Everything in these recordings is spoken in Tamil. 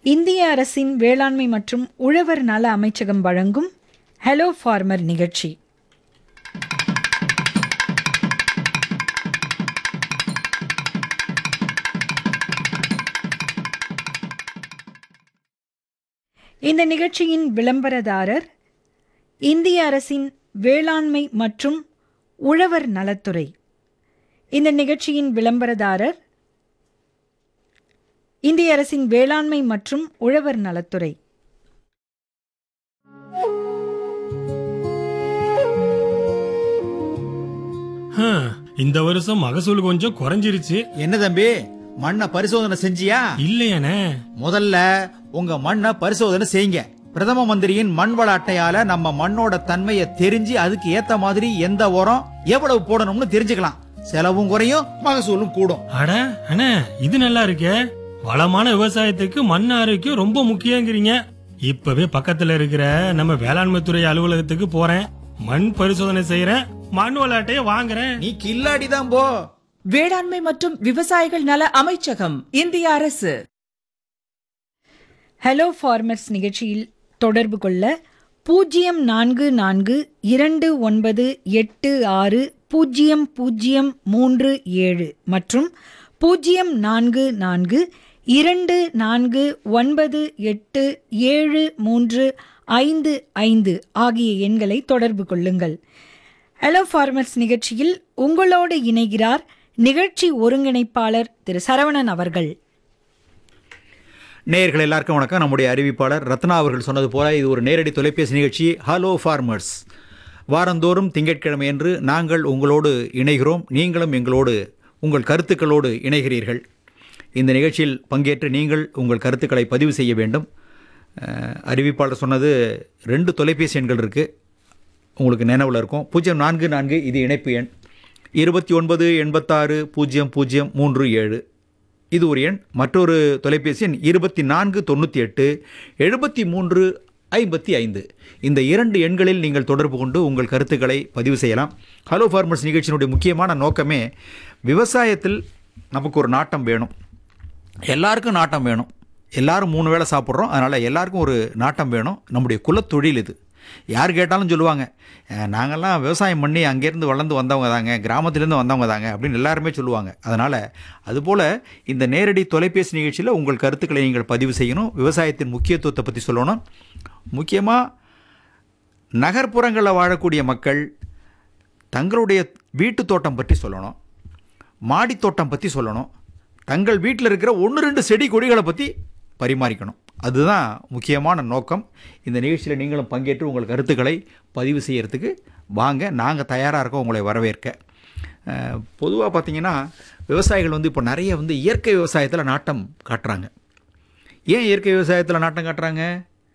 இந்திய அரசின் வேளாண்மை மற்றும் உழவர் நல அமைச்சகம் வழங்கும் ஹலோ ஃபார்மர் நிகழ்ச்சி இந்த நிகழ்ச்சியின் விளம்பரதாரர் இந்திய அரசின் வேளாண்மை மற்றும் உழவர் நலத்துறை இந்த நிகழ்ச்சியின் விளம்பரதாரர் இந்திய அரசின் வேளாண்மை மற்றும் உழவர் நலத்துறை ஹம், இந்த வருஷம் மகசூல் கொஞ்சம் குறைஞ்சிருச்சு என்ன தம்பி மண்ணை பரிசோதனை செஞ்சியா இல்லையானே முதல்ல உங்க மண்ணை பரிசோதனை செய்யுங்க பிரதம மந்திரியின் மண் வள அட்டையால நம்ம மண்ணோட தன்மையை தெரிஞ்சு அதுக்கு ஏத்த மாதிரி எந்த உரம் எவ்வளவு போடணும்னு தெரிஞ்சுக்கலாம் செலவும் குறையும் மகசூலும் கூடும் அட அண்ணே இது நல்லா இருக்கே வளமான விவசாயத்துக்கு மண் ஆரோக்கியம் ரொம்ப முக்கியங்கிறீங்க இப்பவே பக்கத்துல இருக்கிற நம்ம வேளாண்மை துறை அலுவலகத்துக்கு போறேன் மண் பரிசோதனை செய்யறேன் மண் விளையாட்டைய வாங்குறேன் நீ கில்லாடி தான் போ வேளாண்மை மற்றும் விவசாயிகள் நல அமைச்சகம் இந்திய அரசு ஹலோ ஃபார்மர்ஸ் நிகழ்ச்சியில் தொடர்பு கொள்ள பூஜ்ஜியம் நான்கு நான்கு இரண்டு ஒன்பது எட்டு ஆறு பூஜ்ஜியம் பூஜ்ஜியம் மூன்று ஏழு மற்றும் பூஜ்ஜியம் நான்கு நான்கு இரண்டு நான்கு ஒன்பது எட்டு ஏழு மூன்று ஐந்து ஐந்து ஆகிய எண்களை தொடர்பு கொள்ளுங்கள் ஹலோ ஃபார்மர்ஸ் நிகழ்ச்சியில் உங்களோடு இணைகிறார் நிகழ்ச்சி ஒருங்கிணைப்பாளர் திரு சரவணன் அவர்கள் நேயர்கள் எல்லாருக்கும் வணக்கம் நம்முடைய அறிவிப்பாளர் ரத்னா அவர்கள் சொன்னது போல இது ஒரு நேரடி தொலைபேசி நிகழ்ச்சி ஹலோ ஃபார்மர்ஸ் வாரந்தோறும் திங்கட்கிழமை என்று நாங்கள் உங்களோடு இணைகிறோம் நீங்களும் எங்களோடு உங்கள் கருத்துக்களோடு இணைகிறீர்கள் இந்த நிகழ்ச்சியில் பங்கேற்று நீங்கள் உங்கள் கருத்துக்களை பதிவு செய்ய வேண்டும் அஹ், அறிவிப்பாளர் சொன்னது ரெண்டு தொலைபேசி எண்கள் இருக்குது உங்களுக்கு நினைவில் இருக்கும் பூஜ்ஜியம் நான்கு நான்கு இது இணைப்பு எண் இருபத்தி ஒன்பது எண்பத்தாறு பூஜ்ஜியம் பூஜ்ஜியம் மூன்று ஏழு இது ஒரு எண் மற்றொரு தொலைபேசி எண் இருபத்தி நான்கு தொண்ணூற்றி எட்டு எழுபத்தி மூன்று ஐம்பத்தி ஐந்து இந்த இரண்டு எண்களில் நீங்கள் தொடர்பு கொண்டு உங்கள் கருத்துக்களை பதிவு செய்யலாம் ஹலோ ஃபார்மர்ஸ் நிகழ்ச்சியினுடைய முக்கியமான நோக்கமே விவசாயத்தில் நமக்கு ஒரு நாட்டம் வேணும் எல்லாருக்கும் நாட்டம் வேணும் எல்லாரும் மூணு வேளை சாப்பிட்றோம் அதனால் எல்லாருக்கும் ஒரு நாட்டம் வேணும் நம்முடைய குலத்தொழில் இது யார் கேட்டாலும் சொல்லுவாங்க "அஹ், நாங்கெல்லாம் விவசாயம் பண்ணி அங்கேருந்து வளர்ந்து வந்தவங்க தாங்க கிராமத்துலேருந்து வந்தவங்க தாங்க அப்படின்னு எல்லாருமே சொல்லுவாங்க அதனால் அதுபோல் இந்த நேரடி தொலைபேசி நிகழ்ச்சியில் உங்கள் கருத்துக்களை நீங்கள் பதிவு செய்யணும் விவசாயத்தின் முக்கியத்துவத்தை பற்றி சொல்லணும் முக்கியமாக நகர்ப்புறங்களில் வாழக்கூடிய மக்கள் தங்களுடைய வீட்டு தோட்டம் பற்றி சொல்லணும் மாடி தோட்டம் பற்றி சொல்லணும் தங்கள் வீட்டில் இருக்கிற ஒன்று ரெண்டு செடி கொடிகளை பற்றி பரிமாறிக்கணும் அதுதான் முக்கியமான நோக்கம் இந்த நிகழ்ச்சியில் நீங்களும் பங்கேற்று உங்கள் கருத்துக்களை பதிவு செய்யறதுக்கு வாங்க நாங்கள் தயாராக இருக்கோம் உங்களை வரவேற்க பொதுவாக பார்த்தீங்கன்னா விவசாயிகள் வந்து இப்போ நிறைய வந்து இயற்கை விவசாயத்தில் நாட்டம் காட்டுறாங்க ஏன் இயற்கை விவசாயத்தில் நாட்டம் காட்டுறாங்க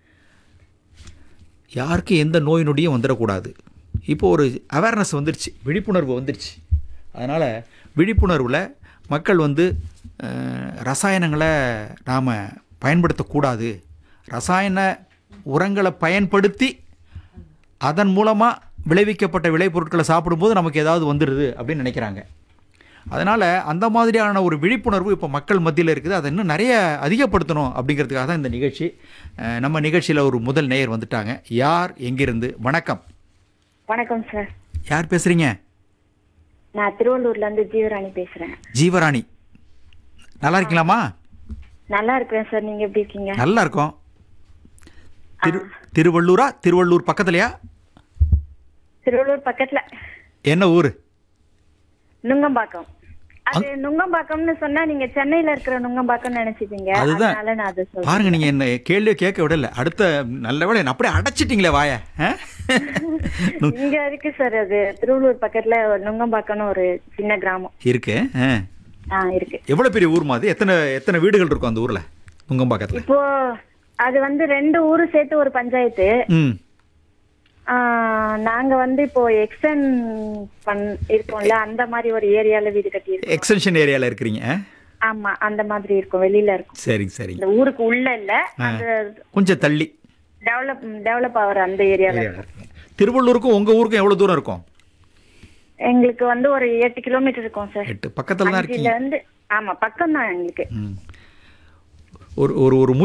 யாருக்கும் எந்த நோய் நொடியும் வந்துடக்கூடாது இப்போ ஒரு அவேர்னஸ் வந்துருச்சு விழிப்புணர்வு வந்துருச்சு அதனால் விழிப்புணர்வில் மக்கள் வந்து அஹ், ரசாயனங்களை நாம் பயன்படுத்தக்கூடாது ரசாயன உரங்களை பயன்படுத்தி அதன் மூலமாக விளைவிக்கப்பட்ட விளைபொருட்களை சாப்பிடும்போது நமக்கு ஏதாவது வந்துடுது அப்படின்னு நினைக்கிறாங்க அதனால் அந்த மாதிரியான ஒரு விழிப்புணர்வு இப்போ மக்கள் மத்தியில் இருக்குது அதை இன்னும் நிறைய அதிகப்படுத்தணும் அப்படிங்கிறதுக்காக தான் இந்த நிகழ்ச்சி அஹ், நம்ம நிகழ்ச்சியில் ஒரு முதல் நேயர் வந்துட்டாங்க யார் எங்கிருந்து வணக்கம் வணக்கம் சார் யார் பேசுகிறீங்க நான் திருவள்ளூர்ல இருந்து ஜீவராணி பேசுறேன் ஜீவராணி நல்லா இருக்கீங்களாம்மா நல்லா இருக்கிறேன் சார் நீங்க எப்படி இருக்கீங்க நல்லா இருக்கோம் திரு திருவள்ளூரா திருவள்ளூர் பக்கத்துலையா திருவள்ளூர் பக்கத்துல என்ன ஊர் நுங்கம்பாக்கம் அது நுங்கம்பாக்கம்னு சொன்னா நீங்க சென்னையில இருக்கிற நுங்கம்பாக்கம் நினைச்சிட்டீங்க அதுதான் அதனால நான் அதை சொல்றேன் பாருங்க நீங்க என்ன கேள்வியை கேட்க விடல அடுத்த நல்ல வேளை என்ன அப்படியே அடைச்சிட்டீங்களே வாய ஆ? இங்க இருக்கு சார் அது திருவள்ளூர் பக்கத்துல ஒரு நுங்கம்பாக்கம்னு ஒரு சின்ன கிராமம் இருக்கு ஆ. ஆ இருக்கு எவ்வளவு பெரிய ஊர் மாதிரி எத்தனை எத்தனை வீடுகள் இருக்கும் அந்த ஊர்ல நுங்கம்பாக்கத்துல இப்போ அது வந்து ரெண்டு ஊரு சேர்த்து ஒரு பஞ்சாயத்து ம் ஆ, நாங்க வந்து இப்போ எக்ஸ்டன் பண் இருக்கோம்ல அந்த மாதிரி ஒரு ஏரியால வீடு கட்டி இருக்கோம் எக்ஸ்டென்ஷன் ஏரியால இருக்கிறீங்க ஆ? ஆமா அந்த மாதிரி இருக்கும் வெளியில இருக்கும் சரிங்க சரிங்க இந்த ஊருக்கு உள்ள இல்ல அந்த கொஞ்சம் தள்ளி டெவலப் டெவலப் ஆகுற அந்த ஏரியால ஏரியால இருக்கீங்க திருவள்ளூருக்கும் உங்க ஊருக்கும் எவ்வளவு தூரம் இருக்கும் எங்களுக்கு வந்து ஒரு எட்டு கிலோமீட்டர் இருக்கும் சார் எட்டு பக்கத்துல தான் அஞ்சுல இருக்கீங்க இருந்து ஆமா பக்கம் தான் எங்களுக்கு ம். ஒரு ஒரு ஒரு